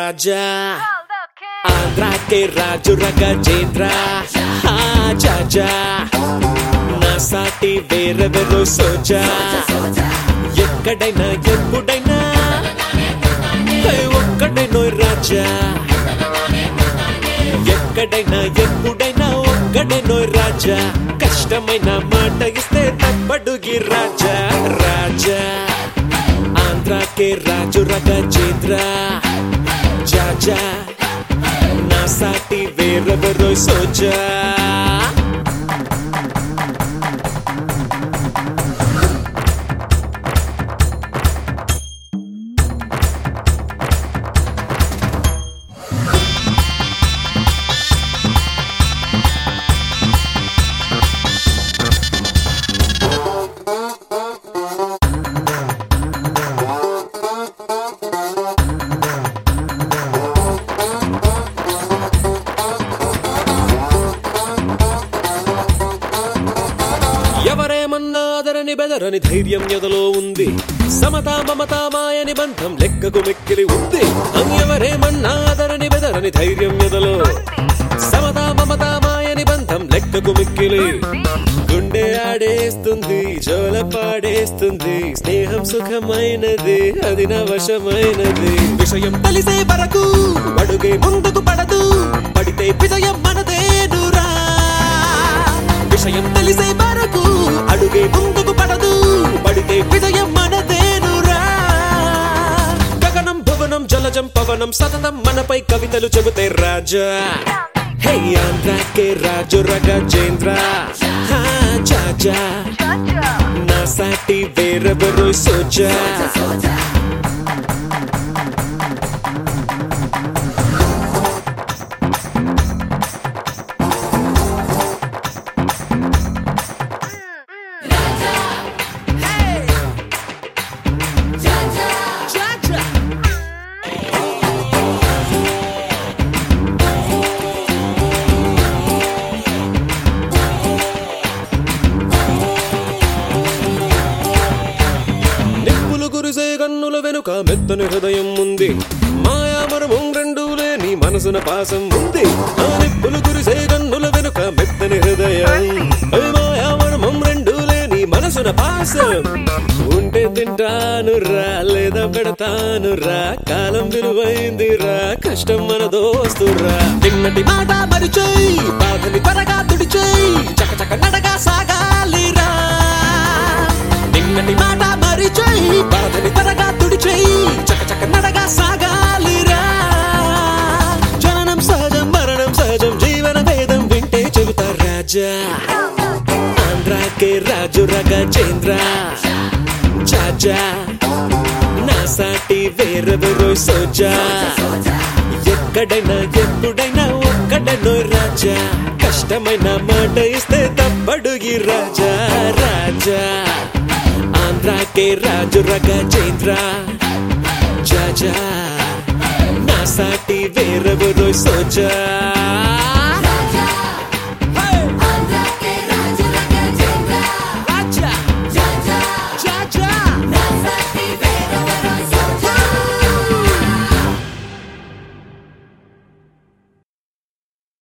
రాజా ఆంధ్రాకే రాజు రగజేంద్ర జాజా నా సాటి వేరెవరో సోజా ఎక్కడైనా ఎప్పుడైనా హే, ఒక్కడైనో రాజా ఎక్కడైనా ఎప్పుడైనా ఒక్కడైనో రాజా కష్టమైన మాట ఇస్తే తప్పడుగి రాజా రాజా ఆంధ్రాకే రాజు రగజేంద్ర జాజా నా సాటి వేరెవరో సోజా ఎవరేమన్నా అదరని బెదరని ధైర్యం ఎదలో ఉంది సమతా మమతా మాయని బంధం లెక్కకు మెక్కిలి ఉంది ఎవరేమన్నా అదరని బెదరని ధైర్యం ఎదలో సమతా మమతా మాయని బంధం లెక్కకు మిక్కిలి గుండె ఆడేస్తుంది జోల పాడేస్తుంది స్నేహం సుఖమైనది అది నా వశమైనది విషయం తెలిసే వరకు అడుగే ముందుకు పడదు పడితే విజయం మనదేనురా విషయం తెలిసే వరకు అడుగే ముందుకు పడదు పడితే విజయం మనదేనురా గగనం భువనం జలజం పవనం సతతం మనపై కవితలు చెబుతే రాజా హే ఆంధ్రాకే రాజు రగజేంద్ర హా, జాజా నా సాటి వేరెవరో సోజా నిప్పులు కురిసే కన్నుల వెనుక మెత్తని హృదయం ఉంది మాయామరమం రెండు లేని మనసున పాసం ఉంది ఆ నిప్పులు కురిసే కన్నుల వెనుక మెత్తని హృదయం ఓ మాయామరమం రెండు లేని మనసున పాసం ఉంటే తింటాను రా లేదా పెడతాను రా కాలం విలువైంది రా కష్టం మన దోస్తురా తిన్నటి మాట మరిచేయి బాధని త్వరగా తుడిచేయి చకచక నడగా సాగాలిరా నిన్నటి మాట మరిచేయి బాధని త్వరగా తుడిచేయి చకచక నడగా సాగాలిరా జననం సహజం మరణం సహజం జీవన భేదం వింటే చెబుతా రాజా ఆంధ్రాకే రాజు రగజేంద్ర జాజా నా సాటి వేరెవరో సోజా ఎక్కడైనా ఎప్పుడైనా ఒక్కడనో రాజా కష్టమైన మాట ఇస్తే తప్పడుగి రాజా రాజా ఆంధ్రాకే రాజు రగజేంద్ర జాజా నా సాటి వేరెవరో సోజా